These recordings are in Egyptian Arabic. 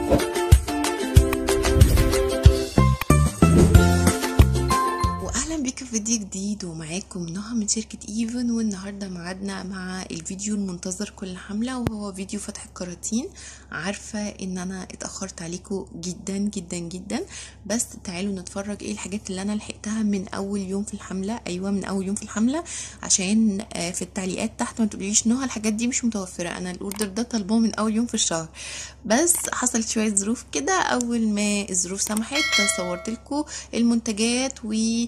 واهلا بيكم في فيديو جديد ومعاكم نهى من شركة ايفن والنهاردة معادنا مع الفيديو المنتظر كل حملة وهو فيديو فتح الكراتين عارفة ان انا اتأخرت عليكم جدا جدا جدا بس تعالوا نتفرج ايه الحاجات اللي انا لحقتها من اول يوم في الحملة ايوه من اول يوم في الحملة عشان آه، في التعليقات تحت ما تقوليش نهى الحاجات دي مش متوفرة انا الاوردر ده طالباه من اول يوم في الشهر بس حصلت شوية ظروف كده اول ما الظروف سمحت صورت لكم المنتجات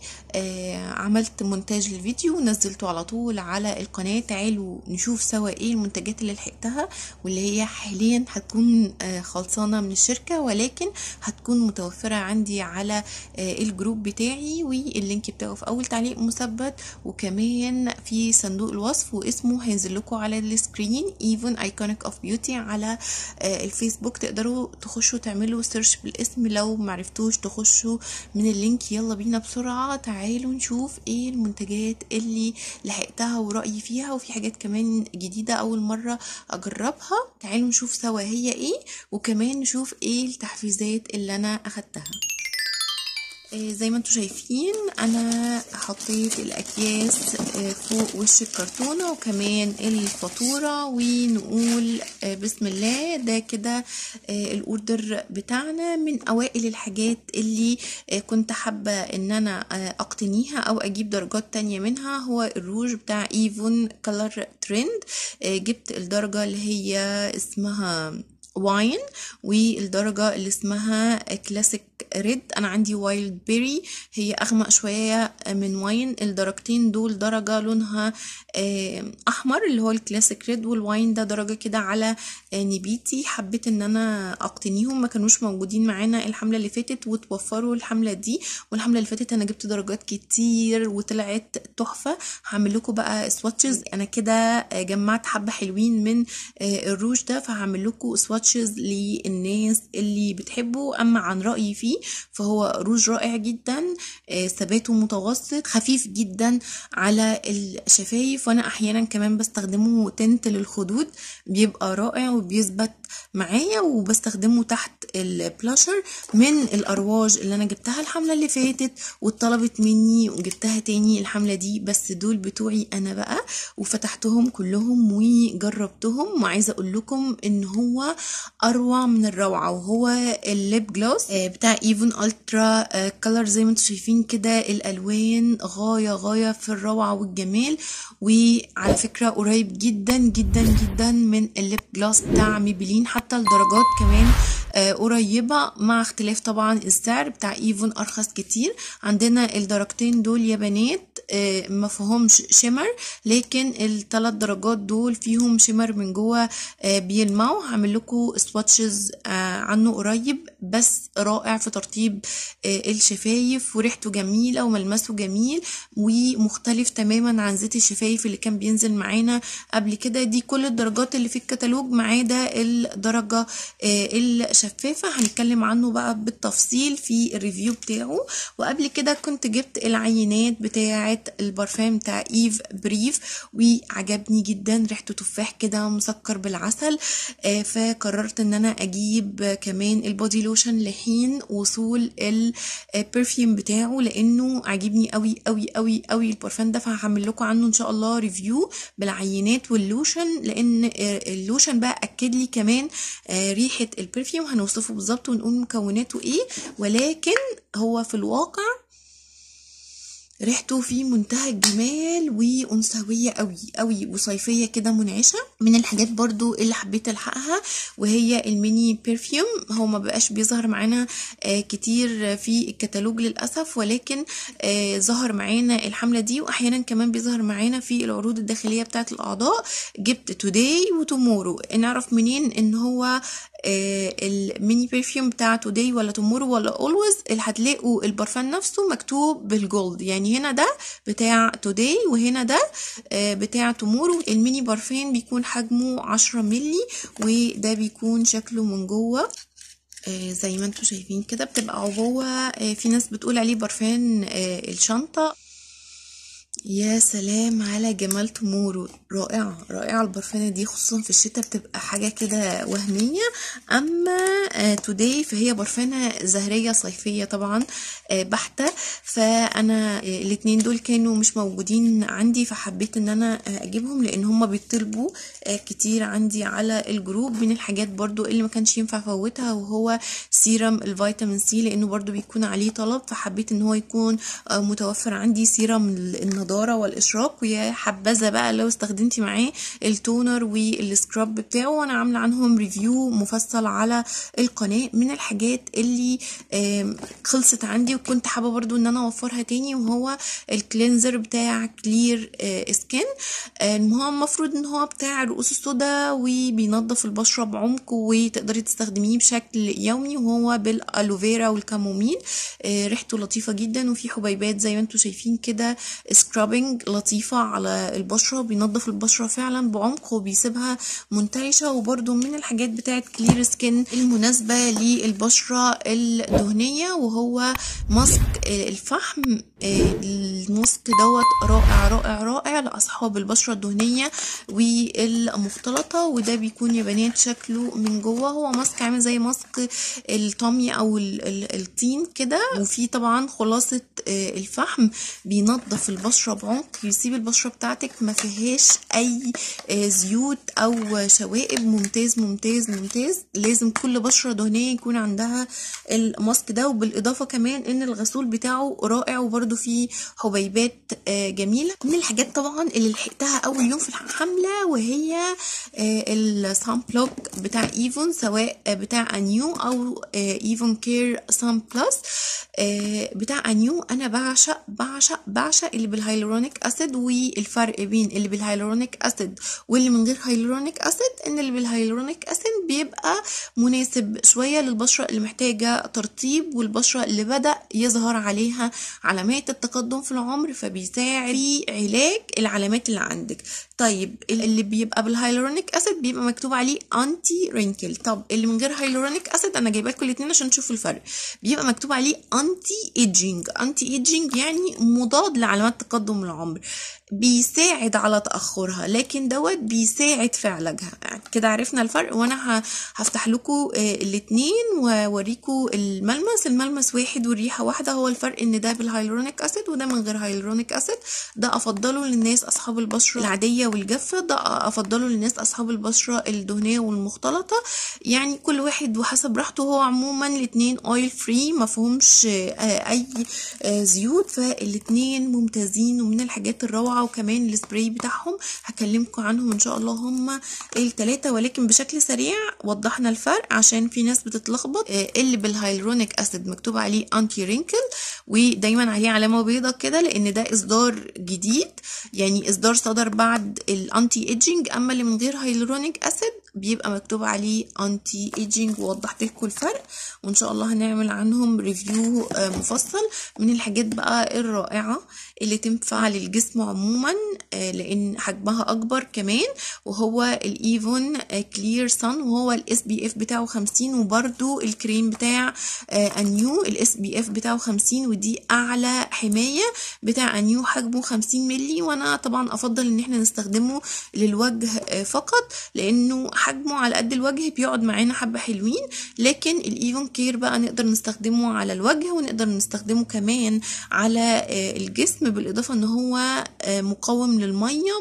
وعملت مونتاج للفيديو ونزلته على طول على القناة تعالوا نشوف سوا ايه المنتجات اللي لحقتها واللي هي حاليا هتكون آه، خلصانة من الشركة ولكن هتكون متوفرة عندي على آه، الجروب بتاعي واللينك بتاعه في اول تعليق مثبت وكمان في صندوق الوصف واسمه هينزل لكم على السكرين even iconic of beauty على آه، الفيسبوك تقدروا تخشوا تعملوا سيرش بالاسم لو معرفتوش تخشوا من اللينك يلا بينا بسرعة تعالوا نشوف ايه المنتجات اللي لحقتها ورأيي فيها وفي حاجات كمان جديدة اول مرة اجربها تعالوا نشوف سوا هي ايه وكمان نشوف ايه التحفيزات اللي انا اخدتها آه، زي ما انتم شايفين انا حطيت الاكياس آه، فوق وش الكرتونه وكمان الفاتوره ونقول آه، بسم الله ده كده آه، الاوردر بتاعنا من اوائل الحاجات اللي آه، كنت حابه ان انا آه، اقتنيها او اجيب درجات تانية منها هو الروج بتاع ايفون كولر ترند جبت الدرجه اللي هي اسمها واين والدرجة اللي اسمها كلاسيك ريد انا عندي وايلد بيري هي اغمق شوية من واين الدرجتين دول درجة لونها آه، احمر اللي هو الكلاسيك ريد والواين ده درجة كده على آه، نبيتي حبيت ان انا اقتنيهم ما كانوش موجودين معانا الحملة اللي فاتت وتوفروا الحملة دي والحملة اللي فاتت انا جبت درجات كتير وطلعت تحفة هعمل لكم بقى سواتشز انا كده آه، جمعت حبة حلوين من آه، الروج ده فهعمل لكم سواتشز للناس اللي بتحبه اما عن رأيي فيه فهو روج رائع جدا آه، ثباته متوسط خفيف جدا على الشفايف وانا احيانا كمان بستخدمه تنت للخدود بيبقى رائع وبيثبت معايا وبستخدمه تحت البلاشر من الارواج اللي انا جبتها الحمله اللي فاتت واتطلبت مني وجبتها تاني الحمله دي بس دول بتوعي انا بقى وفتحتهم كلهم وجربتهم وعايزه اقول لكم ان هو اروع من الروعه وهو الليب جلوس آه، بتاع ايفون الترا كلر زي ما انتم شايفين كده الالوان غايه غايه في الروعه والجمال وعلى فكره قريب جدا جدا جدا من الليب جلوس بتاع ميبلين حتى الدرجات كمان آه، قريبة مع اختلاف طبعا السعر بتاع ايفون ارخص كتير عندنا الدرجتين دول يا بنات آه، ما فيهمش شمر لكن الثلاث درجات دول فيهم شمر من جوه آه، بيلمعوا هعمل لكم سواتشز عنه قريب بس رائع في ترطيب آه، الشفايف وريحته جميلة وملمسه جميل ومختلف تماما عن زيت الشفايف اللي كان بينزل معانا قبل كده دي كل الدرجات اللي في الكتالوج ما عدا الدرجة آه، الشفافة هنتكلم عنه بقى بالتفصيل في الريفيو بتاعه وقبل كده كنت جبت العينات بتاعة البرفان بتاع ايف بريف وعجبني جدا ريحته تفاح كده مسكر بالعسل آه، فقررت ان انا اجيب كمان البودي لوشن لحين وصول البرفيوم بتاعه لانه عاجبني قوي قوي قوي قوي البرفان ده فهعمل لكم عنه ان شاء الله ريفيو بالعينات واللوشن لان آه، اللوشن بقى اكد لي كمان آه، ريحه البرفيوم هنوصفه بالظبط ونقول مكوناته ايه ولكن هو في الواقع ريحته في منتهى الجمال وانثويه قوي قوي وصيفيه كده منعشه من الحاجات برضو اللي حبيت الحقها وهي الميني بيرفيوم هو ما بقاش بيظهر معانا آه، كتير في الكتالوج للاسف ولكن آه، ظهر معانا الحمله دي واحيانا كمان بيظهر معانا في العروض الداخليه بتاعه الاعضاء جبت توداي وتومورو نعرف منين ان هو آه، الميني برفيوم بتاع توداي ولا تومورو ولا اولويز اللي هتلاقوا البرفان نفسه مكتوب بالجولد يعني هنا ده بتاع توداي وهنا ده آه، بتاع تومورو الميني برفان بيكون حجمه عشرة ملي وده بيكون شكله من جوه آه، زي ما انتم شايفين كده بتبقى عبوة آه، في ناس بتقول عليه برفان آه، الشنطة يا سلام على جمال تومورو رائعة رائعة البرفانة دي خصوصا في الشتاء بتبقى حاجة كده وهمية أما توداي فهي برفانة زهرية صيفية طبعا آه، بحتة فأنا آه، الاتنين دول كانوا مش موجودين عندي فحبيت ان انا آه، اجيبهم لان هما بيطلبوا آه، كتير عندي على الجروب من الحاجات برضو اللي ما كانش ينفع افوتها وهو سيرم الفيتامين سي لانه برضو بيكون عليه طلب فحبيت ان هو يكون آه، متوفر عندي سيرم النضارة والاشراق ويا حبذا بقى لو استخدمتي معاه التونر والسكراب بتاعه وانا عاملة عنهم ريفيو مفصل على القناة من الحاجات اللي آم، خلصت عندي وكنت حابة برضو ان انا اوفرها تاني وهو الكلينزر بتاع كلير سكين هو المفروض ان هو بتاع الرؤوس السوداء وبينظف البشرة بعمق وتقدري تستخدميه بشكل يومي وهو بالالوفيرا والكاموميل آه، ريحته لطيفة جدا وفي حبيبات زي ما انتم شايفين كده سكرابنج لطيفة على البشرة بينظف البشرة فعلا بعمق وبيسيبها منتعشة وبرده من الحاجات بتاعت كلير سكين المناسبة للبشرة الدهنية وهو ماسك آه، الفحم آه، الماسك دوت رائع رائع رائع لأصحاب البشرة الدهنية والمختلطة وده بيكون يا بنات شكله من جوه هو ماسك عامل زي ماسك الطمي او ال- ال- الطين كده وفي طبعا خلاصة آه، الفحم بينظف البشرة بعمق يسيب البشرة بتاعتك ما فيهاش اي آه، زيوت او شوائب ممتاز ممتاز ممتاز لازم كل بشرة دهنية يكون عندها الماسك ده وبالاضافة كمان ان الغسول بتاعه رائع وبرده فيه حبيبات آه، جميلة من الحاجات طبعا اللي لحقتها اول يوم في الحملة وهي السان بلوك بتاع ايفون سواء آه، بتاع انيو او ايفون كير سان بلس بتاع انيو انا بعشق بعشق بعشق اللي بالهيلورونيك اسيد والفرق بين اللي بالهيلورونيك اسيد واللي من غير هيلورونيك اسيد ان اللي بالهيلورونيك اسيد بيبقى مناسب شويه للبشره اللي محتاجه ترطيب والبشره اللي بدا يظهر عليها علامات التقدم في العمر فبيساعد في علاج العلامات اللي عندك طيب اللي بيبقى بالهيلورونيك اسيد بيبقى مكتوب عليه انتي رينكل طب اللي من غير هيلورونيك اسيد انا جايبه لكم الاثنين عشان تشوفوا الفرق بيبقى مكتوب عليه انتي ايجينج انتي ايجينج يعني مضاد لعلامات تقدم العمر بيساعد على تاخرها لكن دوت بيساعد في علاجها يعني كده عرفنا الفرق وانا ه- هفتح لكم الاثنين واوريكم الملمس الملمس واحد والريحه واحده هو الفرق ان ده بالهيلورونيك اسيد وده من غير هيلورونيك اسيد ده افضله للناس اصحاب البشره العاديه والجافه ده افضله للناس اصحاب البشره الدهنيه والمختلطه يعني كل واحد وحسب راحته هو عموما الاثنين اويل فري مفهومش آه، اي آه، زيوت فالاثنين ممتازين ومن الحاجات الروعه وكمان السبراي بتاعهم هكلمكم عنهم ان شاء الله هم الثلاثه ولكن بشكل سريع وضحنا الفرق عشان في ناس بتتلخبط آه، اللي بالهيلورونيك اسيد مكتوب عليه انتي رينكل ودايما عليه علامه بيضاء كده لان ده اصدار جديد يعني اصدار صدر بعد الانتي ايجينج اما اللي من غير هيلورونيك اسيد بيبقى مكتوب عليه انتي ايجينج ووضحت لكم الفرق وان شاء الله هنعمل عنهم ريفيو آه، مفصل من الحاجات بقى الرائعه اللي تنفع للجسم عموما آه، لان حجمها اكبر كمان وهو الايفون كلير سان وهو الاس بي اف بتاعه 50 وبرده الكريم بتاع آه، انيو الاس بي اف بتاعه 50 ودي اعلى حمايه بتاع انيو حجمه 50 ملي وانا طبعا افضل ان احنا نستخدمه للوجه آه، فقط لانه حجمه على قد الوجه بيقعد معانا حبه حلوين لكن الايفون كير بقى نقدر نستخدمه على الوجه ونقدر نستخدمه كمان على آه، الجسم بالاضافه ان هو آه، مقاوم للميه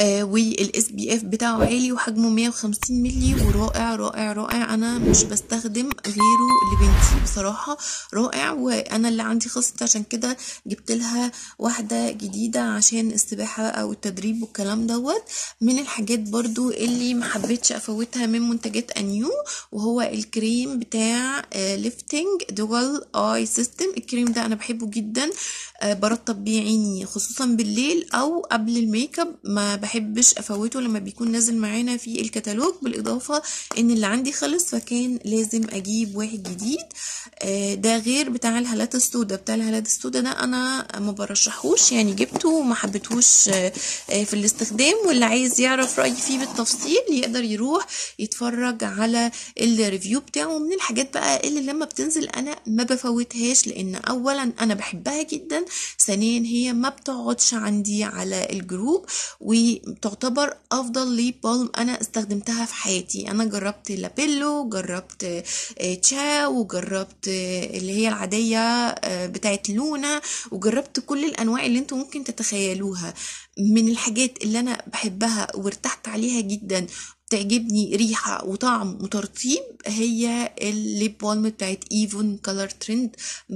والاس بي اف بتاعه عالي وحجمه 150 ملي ورائع رائع رائع انا مش بستخدم غيره لبنتي بصراحه رائع وانا اللي عندي خلصت عشان كده جبت لها واحده جديده عشان السباحه او التدريب والكلام دوت من الحاجات برضو اللي ما حبيتش افوتها من منتجات انيو وهو الكريم بتاع ليفتنج دوال اي سيستم الكريم ده انا بحبه جدا آه، برطب بيه عيني خصوصا بالليل او قبل الميك اب ما بحبش افوته لما بيكون نازل معانا في الكتالوج بالاضافه ان اللي عندي خلص فكان لازم اجيب واحد جديد آه، ده غير بتاع الهالات السوداء بتاع الهالات السوداء ده انا ما برشحوش يعني جبته وما حبيتهوش آه، آه، في الاستخدام واللي عايز يعرف رايي فيه بالتفصيل يقدر يروح يروح يتفرج على الريفيو بتاعه من الحاجات بقى اللي لما بتنزل انا ما بفوتهاش لان اولا انا بحبها جدا ثانيا هي ما بتقعدش عندي على الجروب وتعتبر افضل ليب بالم انا استخدمتها في حياتي انا جربت لابيلو جربت تشا وجربت اللي هي العادية بتاعت لونا وجربت كل الانواع اللي انتم ممكن تتخيلوها من الحاجات اللي انا بحبها وارتحت عليها جدا بتعجبني ريحة وطعم وترطيب هي الليب بالم بتاعت ايفون كولر ترند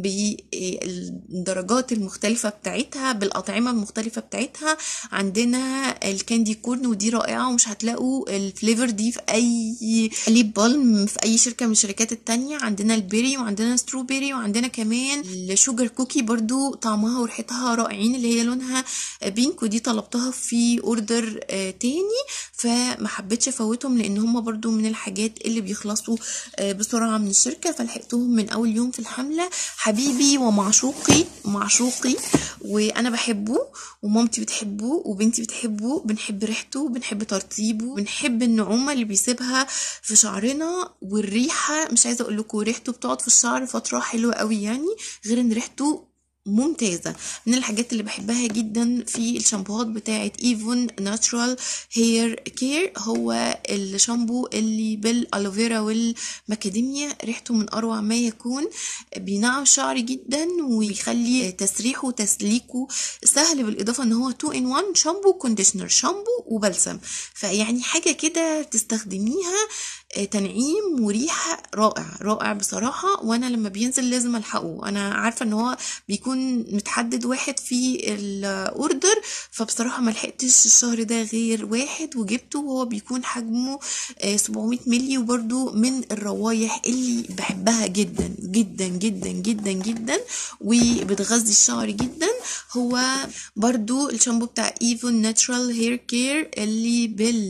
بالدرجات المختلفة بتاعتها بالأطعمة المختلفة بتاعتها عندنا الكاندي كورن ودي رائعة ومش هتلاقوا الفليفر دي في أي ليب بالم في أي شركة من الشركات التانية عندنا البيري وعندنا ستروبيري وعندنا كمان الشوجر كوكي برضو طعمها وريحتها رائعين اللي هي لونها بينك ودي طلبتها في اوردر تاني فما حبيتش افوتهم لان هم برضو من الحاجات اللي بيخلصوا بسرعه من الشركه فلحقتهم من اول يوم في الحمله حبيبي ومعشوقي معشوقي وانا بحبه ومامتي بتحبه وبنتي بتحبه بنحب ريحته بنحب ترطيبه بنحب النعومه اللي بيسيبها في شعرنا والريحه مش عايزه اقول لكم ريحته بتقعد في الشعر فتره حلوه قوي يعني غير ان ريحته ممتازة من الحاجات اللي بحبها جدا في الشامبوهات بتاعة ايفون ناتشورال هير كير هو الشامبو اللي بالالوفيرا والماكاديميا ريحته من اروع ما يكون بينعم شعري جدا ويخلي تسريحه وتسليكه سهل بالاضافة ان هو 2 ان 1 شامبو كونديشنر شامبو وبلسم فيعني حاجة كده تستخدميها تنعيم وريحة رائع رائع بصراحة وانا لما بينزل لازم الحقه انا عارفة ان هو بيكون متحدد واحد في الاوردر فبصراحة ما لحقتش الشهر ده غير واحد وجبته وهو بيكون حجمه 700 ملي وبرده من الروايح اللي بحبها جدا جدا جدا جدا جدا وبتغذي الشعر جدا هو برضو الشامبو بتاع ايفون ناتشرال هير كير اللي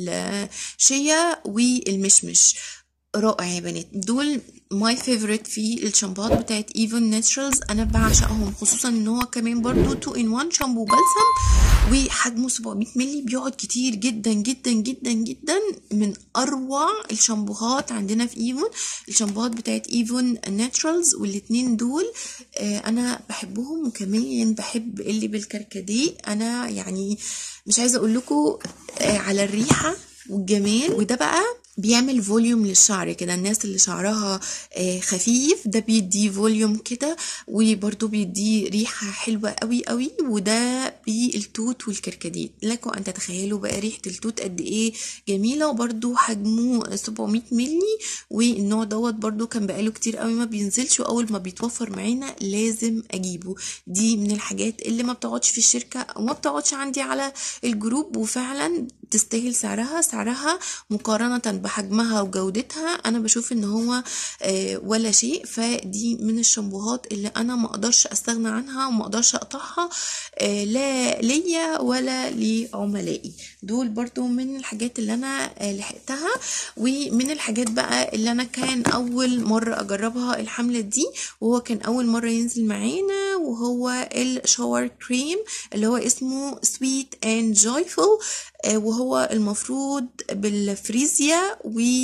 بالشيا والمشمش رائع يا بنات دول ماي فيفورت في الشامبوهات بتاعت ايفون ناتشرالز انا بعشقهم خصوصا ان هو كمان برضو 2 ان 1 شامبو بلسم وحجمه 700 مللي بيقعد كتير جدا جدا جدا جدا من اروع الشامبوهات عندنا في ايفون الشامبوهات بتاعت ايفون ناتشرالز والاتنين دول آه انا بحبهم وكمان بحب اللي بالكركديه انا يعني مش عايزه اقول لكم آه على الريحه والجمال وده بقى بيعمل فوليوم للشعر كده الناس اللي شعرها خفيف ده بيدي فوليوم كده وبرده بيدي ريحة حلوة قوي قوي وده بالتوت والكركديه لكم ان تتخيلوا بقى ريحة التوت قد ايه جميلة وبرده حجمه 700 ملي والنوع دوت برده كان بقاله كتير قوي ما بينزلش واول ما بيتوفر معانا لازم اجيبه دي من الحاجات اللي ما بتقعدش في الشركة وما بتقعدش عندي على الجروب وفعلا تستاهل سعرها سعرها مقارنة بحجمها وجودتها انا بشوف ان هو آه ولا شيء فدي من الشامبوهات اللي انا ما اقدرش استغنى عنها وما اقدرش اقطعها آه لا ليا ولا لعملائي دول برضو من الحاجات اللي انا آه لحقتها ومن الحاجات بقى اللي انا كان اول مرة اجربها الحملة دي وهو كان اول مرة ينزل معانا وهو الشاور كريم اللي هو اسمه سويت اند جويفul وهو المفروض بالفريزيا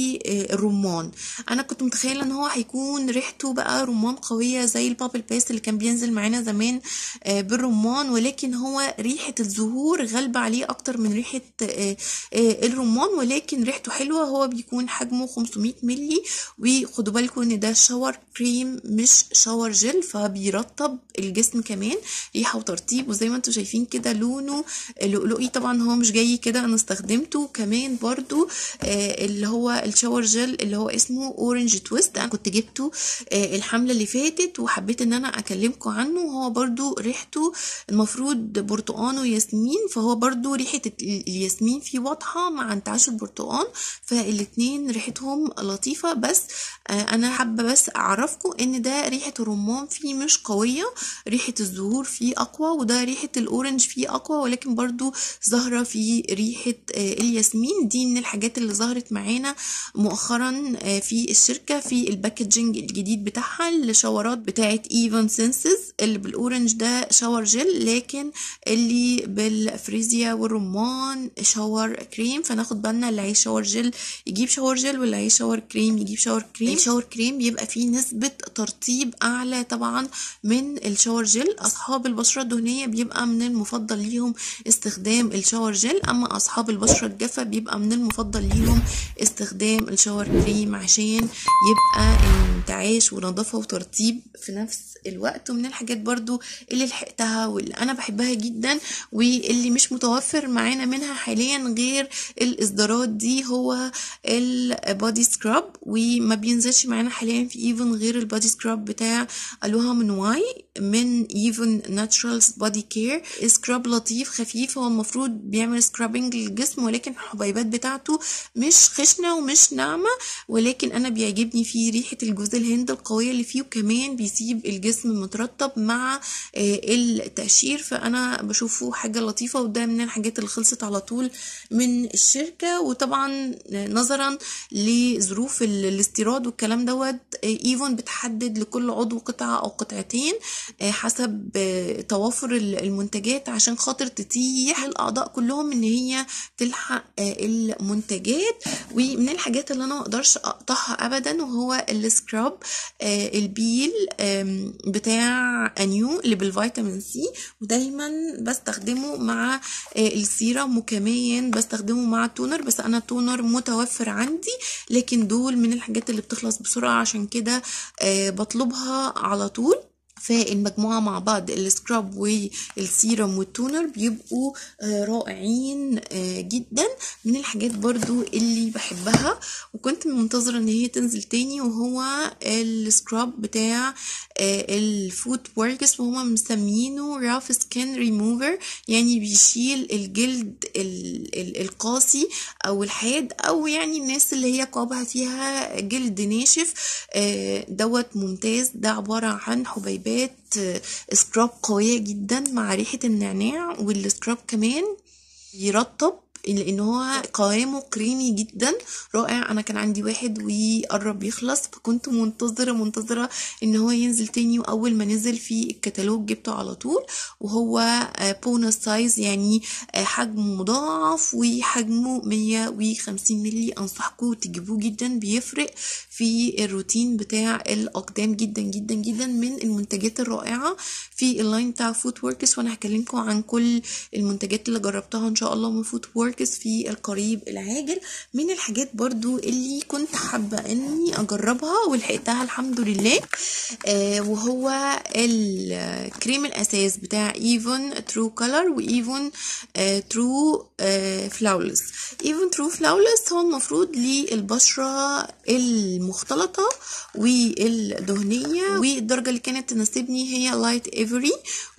والرمان انا كنت متخيله ان هو هيكون ريحته بقى رمان قويه زي البابل باست اللي كان بينزل معانا زمان بالرمان ولكن هو ريحه الزهور غالبه عليه اكتر من ريحه الرمان ولكن ريحته حلوه هو بيكون حجمه 500 ملي وخدوا بالكم ان ده شاور كريم مش شاور جل فبيرطب الجسم كمان ريحه وترطيب وزي ما انتم شايفين كده لونه لؤلؤي طبعا هو مش جاي كده انا استخدمته كمان برضو آه اللي هو الشاور جل اللي هو اسمه اورنج تويست انا كنت جبته آه الحمله اللي فاتت وحبيت ان انا اكلمكم عنه هو برضو ريحته المفروض برتقان وياسمين فهو برضو ريحه الياسمين فيه واضحه مع انتعاش البرتقان فالاتنين ريحتهم لطيفه بس آه انا حابه بس اعرفكم ان ده ريحه الرمان فيه مش قويه ريحة الزهور فيه اقوى وده ريحة الاورنج فيه اقوى ولكن برضو ظاهرة في ريحة آه، الياسمين دي من الحاجات اللي ظهرت معانا مؤخرا آه، في الشركة في الباكجينج الجديد بتاعها الشاورات بتاعت ايفن سينسز اللي بالاورنج ده شاور جل لكن اللي بالفريزيا والرمان شاور كريم فناخد بالنا اللي عايز شاور جل يجيب شاور جل واللي عايز شاور كريم يجيب شاور كريم الشاور كريم بيبقى فيه نسبة ترطيب اعلى طبعا من الشاور جل اصحاب البشرة الدهنية بيبقى من المفضل ليهم استخدام الشاور جل اما اصحاب البشرة الجافة بيبقى من المفضل ليهم استخدام الشاور كريم عشان يبقى انتعاش ونظافة وترطيب في نفس الوقت ومن الحاجات برضو اللي لحقتها واللي انا بحبها جدا واللي مش متوفر معانا منها حاليا غير الاصدارات دي هو البادي سكراب وما بينزلش معانا حاليا في ايفن غير البادي سكراب بتاع الوها من واي من ايفن ناتشرالز بادي كير سكراب لطيف خفيف هو المفروض بيعمل سكرابنج للجسم ولكن الحبيبات بتاعته مش خشنه ومش ناعمه ولكن انا بيعجبني فيه ريحه الجوز الهند القويه اللي فيه وكمان بيسيب الجسم مترطب مع آه، التقشير فانا بشوفه حاجه لطيفه وده من الحاجات اللي خلصت على طول من الشركه وطبعا نظرا لظروف ال- الاستيراد والكلام دوت ايفون بتحدد لكل عضو قطعه او قطعتين آه، حسب آه، توافر ال- المنتجات عشان خاطر تتيح للاعضاء كلهم ان هي تلحق آه، المنتجات ومن الحاجات اللي انا ما اقدرش اقطعها ابدا وهو السكراب آه، البيل آم، بتاع انيو اللي بالفيتامين سي ودايما بستخدمه مع آه، السيرم وكمان بستخدمه مع التونر بس انا التونر متوفر عندي لكن دول من الحاجات اللي بتخلص بسرعة عشان كده آه، بطلبها على طول فالمجموعة مع بعض السكراب والسيرم والتونر بيبقوا آه، رائعين آه، جدا من الحاجات برضو اللي بحبها وكنت منتظرة ان هي تنزل تاني وهو السكراب بتاع الفوت وركس وهما مسمينه راف سكين ريموفر يعني بيشيل الجلد ال- ال- القاسي او الحاد او يعني الناس اللي هي قابها فيها جلد ناشف آه، دوت ممتاز ده عبارة عن حبيبات آه، سكراب قوية جدا مع ريحة النعناع والسكراب كمان يرطب لان هو قوامه كريمي جدا رائع انا كان عندي واحد وقرب يخلص فكنت منتظره منتظره ان هو ينزل تاني واول ما نزل في الكتالوج جبته على طول وهو بونس سايز يعني آه، حجمه مضاعف وحجمه 150 ملي انصحكم تجيبوه جدا بيفرق في الروتين بتاع الاقدام جدا جدا جدا من المنتجات الرائعه في اللاين بتاع فوت وركس وانا هكلمكم عن كل المنتجات اللي جربتها ان شاء الله من فوت وركس في القريب العاجل من الحاجات برضو اللي كنت حابة اني اجربها ولحقتها الحمد لله آه وهو الكريم الاساس بتاع ايفون ترو كولر وايفون ترو فلاولس ايفون ترو فلاولس هو المفروض للبشرة المختلطة والدهنية والدرجة اللي كانت تناسبني هي لايت ايفري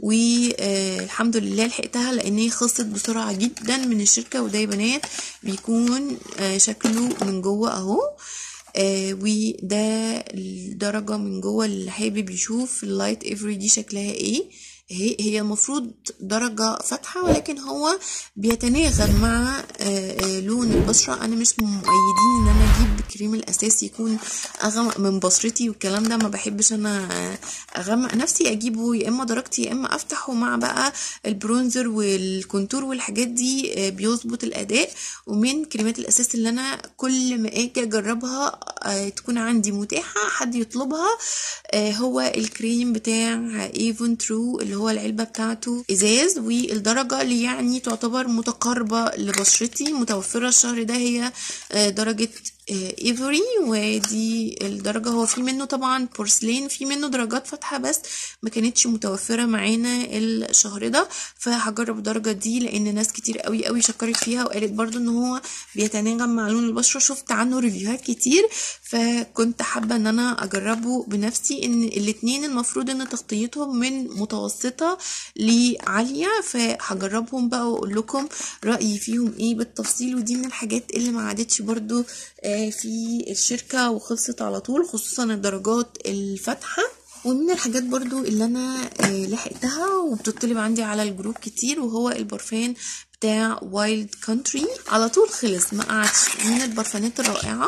والحمد لله لحقتها لان هي خلصت بسرعة جدا من الشركة وده يا بنات بيكون آه، شكله من جوه اهو آه وده الدرجة من جوه اللي حابب يشوف اللايت ايفري دي شكلها ايه هي هي المفروض درجة فاتحة ولكن هو بيتناغم مع آه، آه، لون البشرة أنا مش من مؤيدين إن أنا أجيب كريم الأساس يكون أغمق من بشرتي والكلام ده ما بحبش أنا آه، أغمق نفسي أجيبه يا إما درجتي يا إما أفتحه مع بقى البرونزر والكونتور والحاجات دي آه، بيظبط الأداء ومن كريمات الأساس اللي أنا كل ما أجي أجربها آه، تكون عندي متاحة حد يطلبها آه، هو الكريم بتاع ايفون ترو اللي هو العلبة بتاعته ازاز والدرجة اللي يعني تعتبر متقاربة لبشرتي متوفرة الشهر ده هي آه، درجة ايفوري ودي الدرجة هو في منه طبعا بورسلين في منه درجات فاتحة بس ما كانتش متوفرة معانا الشهر ده فهجرب الدرجة دي لان ناس كتير قوي قوي شكرت فيها وقالت برضو ان هو بيتناغم مع لون البشرة شفت عنه ريفيوهات كتير فكنت حابة ان انا اجربه بنفسي ان الاتنين المفروض ان تغطيتهم من متوسطة لعالية فهجربهم بقى واقول لكم رأيي فيهم ايه بالتفصيل ودي من الحاجات اللي ما عادتش برضو آه، في الشركة وخلصت على طول خصوصا الدرجات الفاتحة ومن الحاجات برضو اللي انا آه، لحقتها وبتطلب عندي على الجروب كتير وهو البرفان بتاع وايلد كونتري على طول خلص ما قعدش من البرفانات الرائعة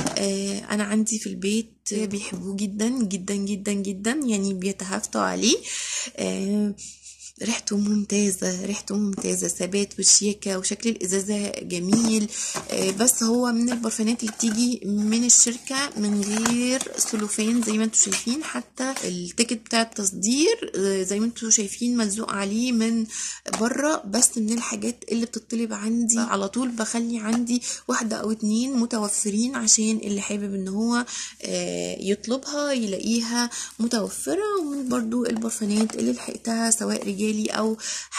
آه، انا عندي في البيت بيحبوه جدا جدا جدا جدا يعني بيتهافتوا عليه آه، ريحته ممتازة ريحته ممتازة ثبات وشياكة وشكل الإزازة جميل آه، بس هو من البرفانات اللي بتيجي من الشركة من غير سلوفان زي ما انتم شايفين حتى التيكت بتاع التصدير آه، زي ما انتم شايفين ملزوق عليه من بره بس من الحاجات اللي بتطلب عندي على طول بخلي عندي واحدة أو اتنين متوفرين عشان اللي حابب ان هو آه، يطلبها يلاقيها متوفرة ومن برضو البرفانات اللي لحقتها سواء رجالي او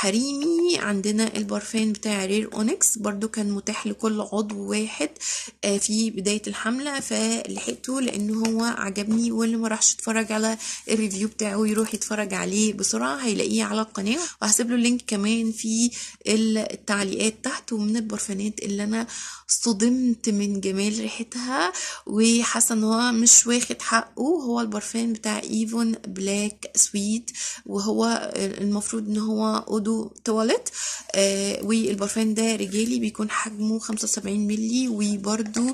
حريمي عندنا البرفان بتاع رير اونكس برضو كان متاح لكل عضو واحد آه، في بداية الحملة فلحقته لانه هو عجبني واللي ما راحش يتفرج على الريفيو بتاعه يروح يتفرج عليه بسرعة هيلاقيه على القناة وهسيب له اللينك كمان في التعليقات تحت ومن البرفانات اللي انا صدمت من جمال ريحتها وحاسه ان هو مش واخد حقه هو البرفان بتاع ايفون بلاك سويت وهو المفروض ان هو اودو تواليت آه والبرفان ده رجالي بيكون حجمه 75 ملي وبرده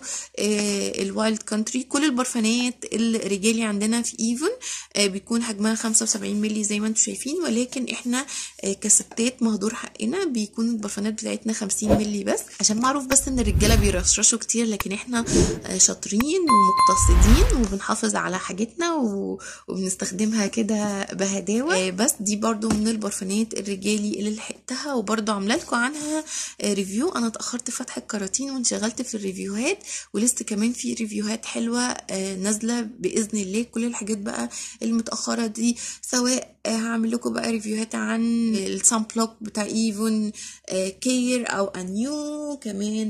آه الوايلد كونتري كل البرفانات الرجالي عندنا في ايفون آه بيكون حجمها 75 ملي زي ما انتم شايفين ولكن احنا آه كستات مهدور حقنا بيكون البرفانات بتاعتنا 50 ملي بس عشان معروف بس ان الرجاله بيرشرشوا كتير لكن احنا آه شاطرين ومقتصدين وبنحافظ على حاجتنا و- وبنستخدمها كده بهداوه آه بس دي برضو من البرفانات الرجالي اللي لحقتها وبرضو عامله لكم عنها آه ريفيو انا اتاخرت في فتح الكراتين وانشغلت في الريفيوهات ولسه كمان في ريفيوهات حلوه آه نازله باذن الله كل الحاجات بقى المتاخره دي سواء آه هعمل لكم بقى ريفيوهات عن السان بلوك بتاع ايفون آه كير او انيو كمان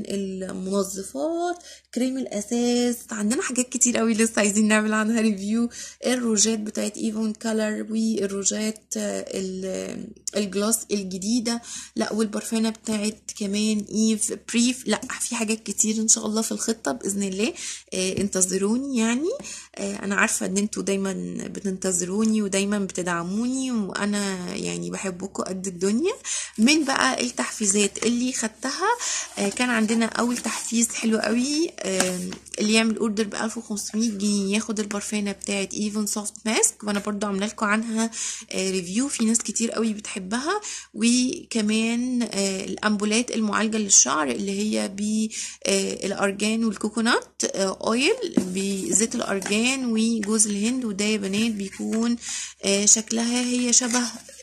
المنظفات كريم الاساس عندنا حاجات كتير قوي لسه عايزين نعمل عنها ريفيو الروجات بتاعت ايفون كولر والروجات آه، ال- الجلاس الجديده لا والبرفانه بتاعت كمان ايف بريف لا في حاجات كتير ان شاء الله في الخطه باذن الله آه، انتظروني يعني آه، انا عارفه ان انتوا دايما بتنتظروني ودايما بتدعموني وانا يعني بحبكم قد الدنيا من بقى التحفيزات اللي خدتها آه، كان عندنا اول تحفيز حلو قوي آه، اللي يعمل اوردر ب 1500 جنيه ياخد البرفانه بتاعت ايفون سوفت ماسك وانا برضو عامله لكم عنها آه، ريفيو في ناس كتير قوي بتحبها وكمان آه، الامبولات المعالجه للشعر اللي هي بالارجان والكوكونات آه، اويل بزيت الارجان وجوز الهند وده يا بنات بيكون آه، شكلها هي شبه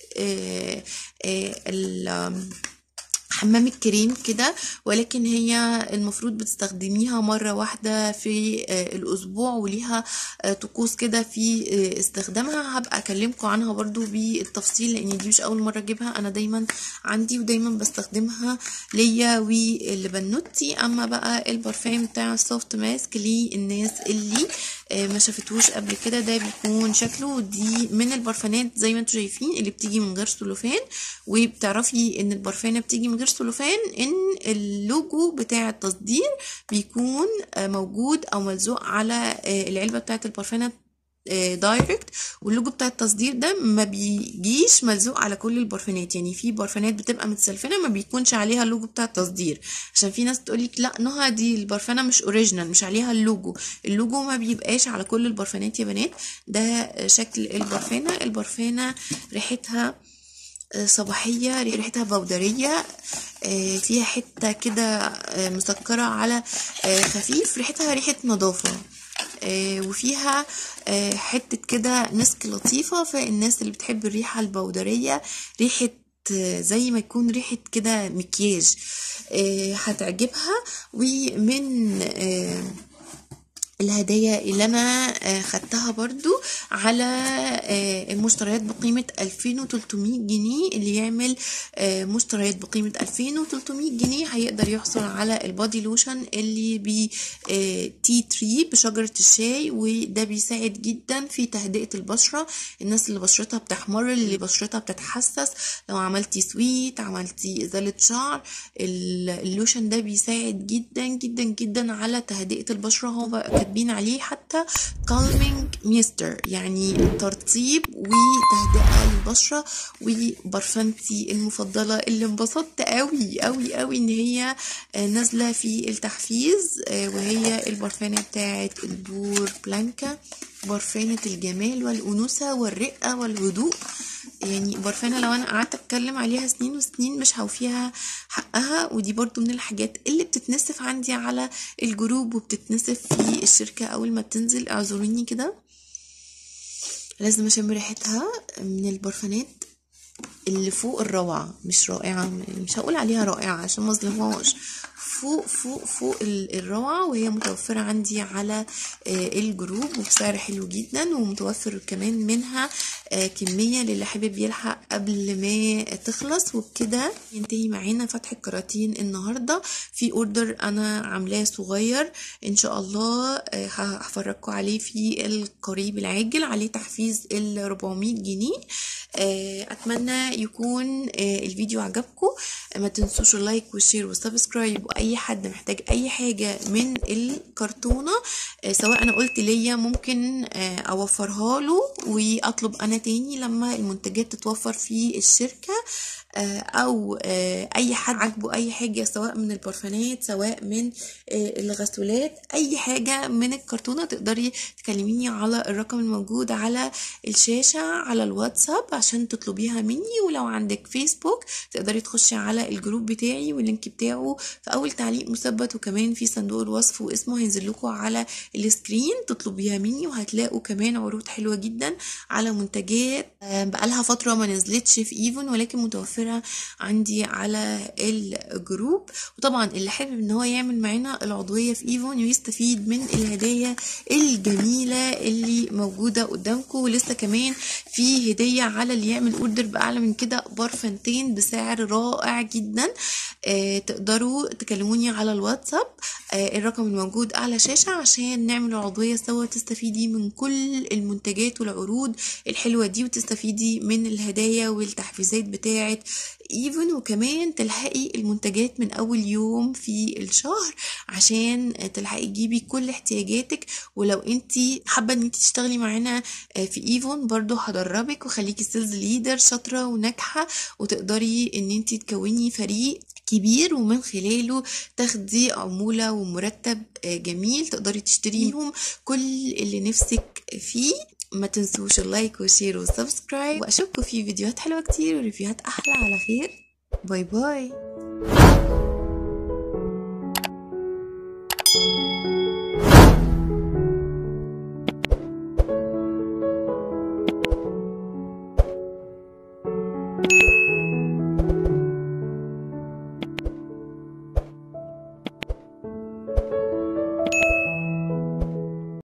آه، آه، ال- آم، حمام الكريم كده ولكن هي المفروض بتستخدميها مرة واحدة في آه، الأسبوع وليها آه، طقوس كده في آه، استخدامها هبقى أكلمكم عنها برضو بالتفصيل لأن دي مش أول مرة أجيبها أنا دايما عندي ودايما بستخدمها ليا ولبنوتي أما بقى البرفان بتاع السوفت ماسك للناس اللي آه، ما شافتوش قبل كده ده بيكون شكله دي من البرفانات زي ما انتم شايفين اللي بتيجي من غير سلوفان وبتعرفي ان البرفانه بتيجي من غير سلوفان ان اللوجو بتاع التصدير بيكون آه، موجود او ملزوق على آه، العلبه بتاعه البرفانه آه، دايركت واللوجو بتاع التصدير ده ما بيجيش ملزوق على كل البرفانات يعني في برفانات بتبقى متسلفنه ما بيكونش عليها اللوجو بتاع التصدير عشان في ناس تقولك لا نهى دي البرفانه مش اوريجينال مش عليها اللوجو اللوجو ما بيبقاش على كل البرفانات يا بنات ده شكل البرفانه البرفانه ريحتها آه، صباحية ريحتها بودرية آه، فيها حتة كده آه، مسكرة على آه، خفيف ريحتها ريحة نظافة آه، وفيها آه، حتة كده مسك لطيفة فالناس اللي بتحب الريحة البودرية ريحة آه، زي ما يكون ريحة كده مكياج آه، هتعجبها ومن آه، الهدايا اللي انا آه، خدتها برضو على آه، المشتريات بقيمة 2300 جنيه اللي يعمل آه، مشتريات بقيمة 2300 جنيه هيقدر يحصل على البادي لوشن اللي ب تي تري بشجرة الشاي وده بيساعد جدا في تهدئة البشرة الناس اللي بشرتها بتحمر اللي بشرتها بتتحسس لو عملتي سويت عملتي ازالة شعر ال- اللوشن ده بيساعد جدا جدا جدا على تهدئة البشرة هو بقى كاتبين كاتبين عليه حتى calming ميستر يعني ترطيب وتهدئة للبشرة وبرفانتي المفضلة اللي انبسطت قوي قوي قوي ان هي نازلة في التحفيز وهي البرفانة بتاعة البور بلانكا برفانة الجمال والأنوثة والرقة والهدوء يعني برفانة لو انا قعدت اتكلم عليها سنين وسنين مش هوفيها حقها ودي برضو من الحاجات اللي بتتنسف عندي على الجروب وبتتنسف في الشركة اول ما بتنزل اعذروني كده لازم اشم ريحتها من البرفانات اللي فوق الروعة مش رائعة مش هقول عليها رائعة عشان مظلمهاش فوق فوق فوق الروعة وهي متوفرة عندي على الجروب وبسعر حلو جدا ومتوفر كمان منها كمية للي حابب يلحق قبل ما تخلص وبكده ينتهي معانا فتح الكراتين النهاردة في اوردر انا عاملاه صغير ان شاء الله هفرجكم عليه في القريب العاجل عليه تحفيز ال 400 جنيه اتمنى يكون الفيديو عجبكم ما تنسوش اللايك والشير والسبسكرايب واي حد محتاج اي حاجه من الكرتونه سواء انا قلت ليا ممكن اوفرها له واطلب انا تاني لما المنتجات تتوفر في الشركه او اي حد عاجبه اي حاجه سواء من البرفانات سواء من الغسولات اي حاجه من الكرتونه تقدري تكلميني على الرقم الموجود على الشاشه على الواتساب عشان تطلبيها مني ولو عندك فيسبوك تقدري تخشي على الجروب بتاعي واللينك بتاعه في اول تعليق مثبت وكمان في صندوق الوصف واسمه هينزل لكم على السكرين تطلبيها مني وهتلاقوا كمان عروض حلوه جدا على منتجات بقالها فتره ما نزلتش في ايفون ولكن متوفره متوفرة عندي على الجروب وطبعا اللي حابب ان هو يعمل معانا العضوية في ايفون ويستفيد من الهدايا الجميلة اللي موجودة قدامكم ولسه كمان في هدية على اللي يعمل اوردر باعلى من كده برفانتين بسعر رائع جدا آه تقدروا تكلموني على الواتساب آه الرقم الموجود اعلى شاشة عشان نعمل العضوية سوا تستفيدي من كل المنتجات والعروض الحلوة دي وتستفيدي من الهدايا والتحفيزات بتاعة ايفن وكمان تلحقي المنتجات من اول يوم في الشهر عشان تلحقي تجيبي كل احتياجاتك ولو انت حابه ان انت تشتغلي معانا في ايفون برضو هدربك وخليكي سيلز ليدر شاطره وناجحه وتقدري ان انت تكوني فريق كبير ومن خلاله تاخدي عمولة ومرتب جميل تقدري تشتريهم كل اللي نفسك فيه ما تنسوش اللايك والشير والسبسكرايب واشوفكم في فيديوهات حلوة كتير وريفيوهات احلى على خير باي باي